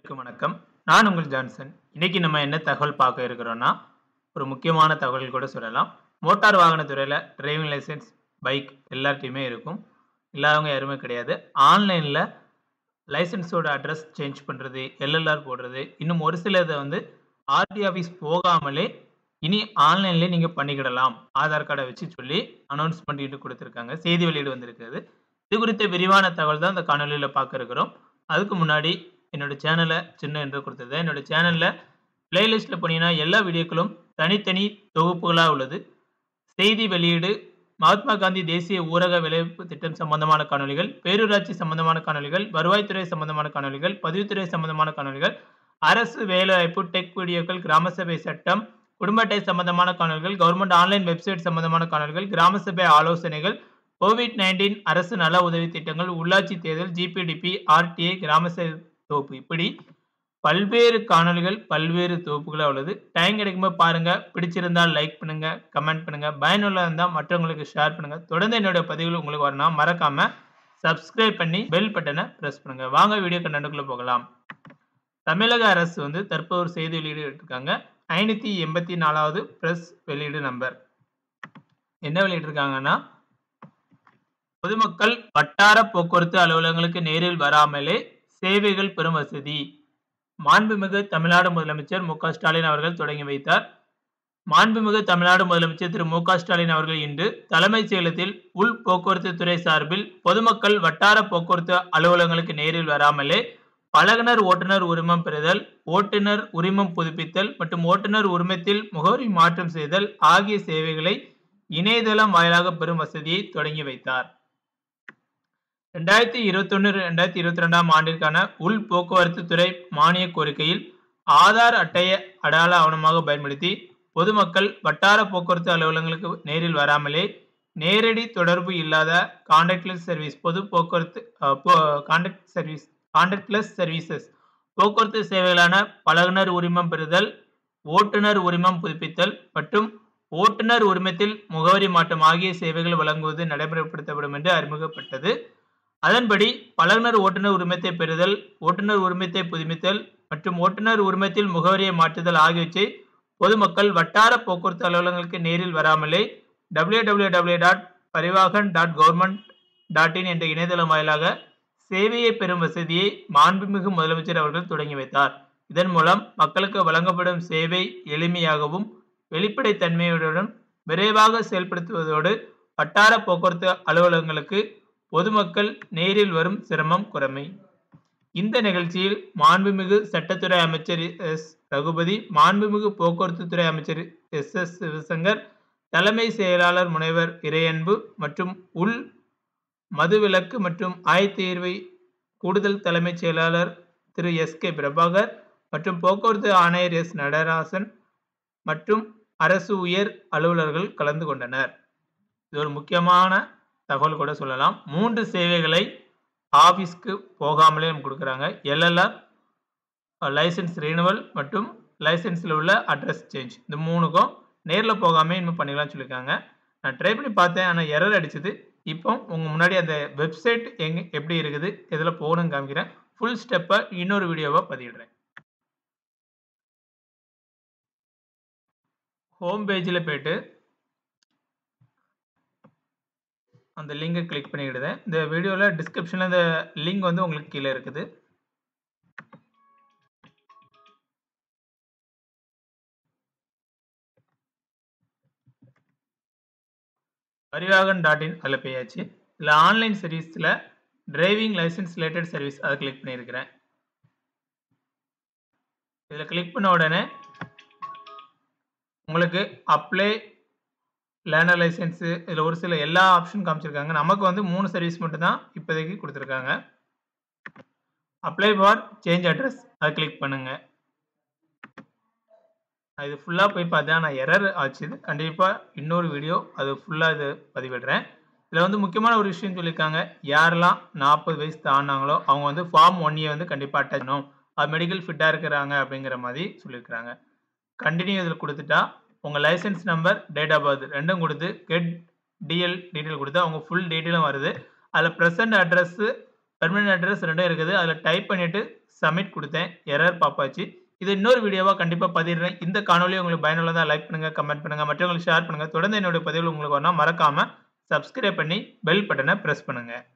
அனைவருக்கும் வணக்கம் நான் உங்கள் ஜான்சன் இன்னைக்கு நம்ம என்ன தகவல் பார்க்க இருக்கிறோம்னா ஒரு முக்கியமான தகவல் கூட சொல்லலாம் மோட்டார் வாகன துறையில் டிரைவிங் லைசென்ஸ் பைக் எல்லார்ட்டையுமே இருக்கும் இல்லாதவங்க யாருமே கிடையாது ஆன்லைனில் லைசென்ஸோட அட்ரஸ் சேஞ்ச் பண்ணுறது எல்எல்ஆர் போடுறது இன்னும் ஒரு சில இதை வந்து ஆர்டி ஆஃபீஸ் போகாமலே இனி ஆன்லைன்லேயே நீங்கள் பண்ணிக்கிடலாம் ஆதார் கார்டை வச்சு சொல்லி அனௌன்ஸ் பண்ணிட்டு கொடுத்துருக்காங்க செய்தி வெளியீடு வந்திருக்கிறது இது குறித்த விரிவான தகவல் தான் இந்த காணொலியில் பார்க்க இருக்கிறோம் அதுக்கு முன்னாடி என்னோட சேனலை சின்ன என்று கொடுத்தது என்னோட சேனலில் பிளேலிஸ்ட்டில் போனீங்கன்னா எல்லா வீடியோக்களும் தனித்தனி தொகுப்புகளாக உள்ளது செய்தி வெளியீடு மகாத்மா காந்தி தேசிய ஊரக விளைவிப்பு திட்டம் சம்பந்தமான காணொலிகள் பேரூராட்சி சம்பந்தமான காணொலிகள் வருவாய்த்துறை சம்பந்தமான காணொலிகள் பதிவுத்துறை சம்பந்தமான காணொலிகள் அரசு வேலைவாய்ப்பு டெக் வீடியோக்கள் கிராம சபை சட்டம் குடும்ப அட்டை சம்பந்தமான காணொலிகள் கவர்மெண்ட் ஆன்லைன் வெப்சைட் சம்பந்தமான காணொலிகள் கிராம சபை ஆலோசனைகள் கோவிட் நைன்டீன் அரசு நல உதவி திட்டங்கள் உள்ளாட்சி தேர்தல் ஜிபிடிபி ஆர்டிஐ கிராம சபை தொகுப்பு இப்படி பல்வேறு காணொலிகள் பல்வேறு தொகுப்புகளாக உள்ளது டைம் கிடைக்கும்போது பாருங்க பிடிச்சிருந்தால் லைக் பண்ணுங்க கமெண்ட் பண்ணுங்க பயனுள்ள இருந்தால் மற்றவங்களுக்கு ஷேர் பண்ணுங்க தொடர்ந்து என்னோட பதிவுகள் உங்களுக்கு வரணும் மறக்காம சப்ஸ்கிரைப் பண்ணி பெல் பட்டனை பிரஸ் பண்ணுங்க வாங்க வீடியோ கண்டனுக்குள்ள போகலாம் தமிழக அரசு வந்து தற்போது ஒரு செய்தி வெளியீடு இருக்காங்க ஐநூற்றி எண்பத்தி நாலாவது ப்ரெஸ் வெளியீடு நம்பர் என்ன வெளியிட்டிருக்காங்கன்னா பொதுமக்கள் வட்டார போக்குவரத்து அலுவலகங்களுக்கு நேரில் வராமலே சேவைகள் பெறும் வசதி மாண்புமிகு தமிழ்நாடு முதலமைச்சர் மு க ஸ்டாலின் அவர்கள் தொடங்கி வைத்தார் மாண்புமிகு தமிழ்நாடு முதலமைச்சர் திரு மு க ஸ்டாலின் அவர்கள் இன்று தலைமைச் செயலகத்தில் உள் போக்குவரத்து துறை சார்பில் பொதுமக்கள் வட்டார போக்குவரத்து அலுவலகங்களுக்கு நேரில் வராமலே பழகுனர் ஓட்டுநர் உரிமம் பெறுதல் ஓட்டுநர் உரிமம் புதுப்பித்தல் மற்றும் ஓட்டுநர் உரிமத்தில் முகவரி மாற்றம் செய்தல் ஆகிய சேவைகளை இணையதளம் வாயிலாக பெறும் வசதியை தொடங்கி வைத்தார் ரெண்டாயிரத்தி இருபத்தொன்னு ரெண்டாயிரத்தி இருபத்தி ரெண்டாம் ஆண்டிற்கான உள் போக்குவரத்து துறை மானிய கோரிக்கையில் ஆதார் அட்டையை அடையாள ஆவணமாக பயன்படுத்தி பொதுமக்கள் வட்டார போக்குவரத்து அலுவலகங்களுக்கு நேரில் வராமலே நேரடி தொடர்பு இல்லாத கான்டாக்ட்லெஸ் சர்வீஸ் பொது போக்குவரத்து கான்டாக்ட் சர்வீஸ் கான்டாக்ட்லெஸ் சர்வீசஸ் போக்குவரத்து சேவைகளான பழகுனர் உரிமம் பெறுதல் ஓட்டுநர் உரிமம் புதுப்பித்தல் மற்றும் ஓட்டுநர் உரிமத்தில் முகவரி மாற்றம் ஆகிய சேவைகள் வழங்குவது நடைமுறைப்படுத்தப்படும் என்று அறிமுகப்பட்டது அதன்படி பழகுனர் ஓட்டுநர் உரிமத்தை பெறுதல் ஓட்டுநர் உரிமத்தை புதுப்பித்தல் மற்றும் ஓட்டுநர் உரிமத்தில் முகவரியை மாற்றுதல் ஆகியவற்றை பொதுமக்கள் வட்டார போக்குவரத்து அலுவலகங்களுக்கு நேரில் வராமலே W W W dot Parivahan dot government dot in என்ற இணையதளம் வாயிலாக சேவையை பெறும் வசதியை மாண்புமிகு முதலமைச்சர் அவர்கள் தொடங்கி வைத்தார் இதன் மூலம் மக்களுக்கு வழங்கப்படும் சேவை எளிமையாகவும் வெளிப்படைத்தன்மையுடன் விரைவாக செயல்படுத்துவதோடு வட்டார போக்குவரத்து அலுவலகங்களுக்கு பொதுமக்கள் நேரில் வரும் சிரமம் குறைமை இந்த நிகழ்ச்சியில் மாண்புமிகு சட்டத்துறை அமைச்சர் எஸ் ரகுபதி மாண்புமிகு போக்குவரத்து துறை அமைச்சர் எஸ் எஸ் சிவசங்கர் தலைமை செயலாளர் முனைவர் இறையன்பு மற்றும் உள் மதுவிலக்கு மற்றும் ஆயத்தீர்வை கூடுதல் தலைமைச் செயலாளர் திரு எஸ் கே பிரபாகர் மற்றும் போக்குவரத்து ஆணையர் எஸ் நடராசன் மற்றும் அரசு உயர் அலுவலர்கள் கலந்து கொண்டனர் இது ஒரு முக்கியமான தகவல் கூட சொல்லலாம் மூன்று சேவைகளை ஆஃபீஸ்க்கு போகாமலே நம்ம கொடுக்குறாங்க எல்எல்ஆர் லைசன்ஸ் ரினுவல் மற்றும் லைசன்ஸில் உள்ள அட்ரஸ் சேஞ்ச் இந்த மூணுக்கும் நேரில் போகாமல் இன்னும் பண்ணிக்கலாம்னு சொல்லியிருக்காங்க நான் ட்ரை பண்ணி பார்த்தேன் ஆனால் எரர் அடிச்சது இப்போ உங்கள் முன்னாடி அந்த வெப்சைட் எங்கே எப்படி இருக்குது இதில் போகணும்னு காமிக்கிறேன் ஃபுல் ஸ்டெப்பை இன்னொரு வீடியோவாக பதிவிடுறேன் ஹோம் பேஜில் போயிட்டு அந்த லிங்கை கிளிக் பண்ணிக்கிடுதேன் இந்த வீடியோவில் டிஸ்கிரிப்ஷனில் இந்த லிங்க் வந்து உங்களுக்கு கீழே இருக்குது பரிவாகன் டாட் இன் அதில் போயாச்சு இதில் ஆன்லைன் சர்வீஸில் டிரைவிங் லைசன்ஸ் ரிலேட்டட் சர்வீஸ் அதை கிளிக் பண்ணியிருக்கிறேன் இதில் கிளிக் பண்ண உடனே உங்களுக்கு அப்ளை லேர்னர் லைசன்ஸு இதில் ஒரு சில எல்லா ஆப்ஷன் காமிச்சிருக்காங்க நமக்கு வந்து மூணு சர்வீஸ் மட்டும்தான் இப்போதைக்கு கொடுத்துருக்காங்க அப்ளை ஃபார் சேஞ்ச் அட்ரஸ் அதை கிளிக் பண்ணுங்கள் இது ஃபுல்லாக போய் பார்த்தேன் நான் எரர் ஆச்சு கண்டிப்பாக இன்னொரு வீடியோ அது ஃபுல்லாக இது பதிவிடுறேன் இதில் வந்து முக்கியமான ஒரு விஷயம் சொல்லியிருக்காங்க யாரெல்லாம் நாற்பது வயசு தாண்டினாங்களோ அவங்க வந்து ஃபார்ம் ஒன் இயர் வந்து கண்டிப்பாக அட்டாச் பண்ணணும் அது மெடிக்கல் ஃபிட்டாக இருக்கிறாங்க அப்படிங்கிற மாதிரி சொல்லியிருக்கிறாங்க கண்டினியூ இதில் கொடுத்துட்டா உங்கள் licence number date of birth ரெண்டும் கொடுத்து கெட் டிஎல் டீட்டெயில் கொடுத்து அவங்க ஃபுல் டீட்டெயிலும் வருது அதில் ப்ரெசன்ட் அட்ரஸ்ஸு பெர்மனன்ட் அட்ரஸ் ரெண்டும் இருக்குது அதில் டைப் பண்ணிவிட்டு சப்மிட் கொடுத்தேன் எரர் பாப்பாச்சு இது இன்னொரு வீடியோவாக கண்டிப்பாக பதிடுறேன் இந்த காணொலி உங்களுக்கு பயனுள்ளதாக லைக் பண்ணுங்கள் கமெண்ட் பண்ணுங்கள் மற்றவங்களுக்கு ஷேர் பண்ணுங்கள் தொடர்ந்து என்னுடைய பதிவில் உங்களுக்கு வரணும் மறக்காமல் சப்ஸ்கிரைப் பண்ணி பெல் பட்டனை ப்ரெஸ் பண்ணுங்கள்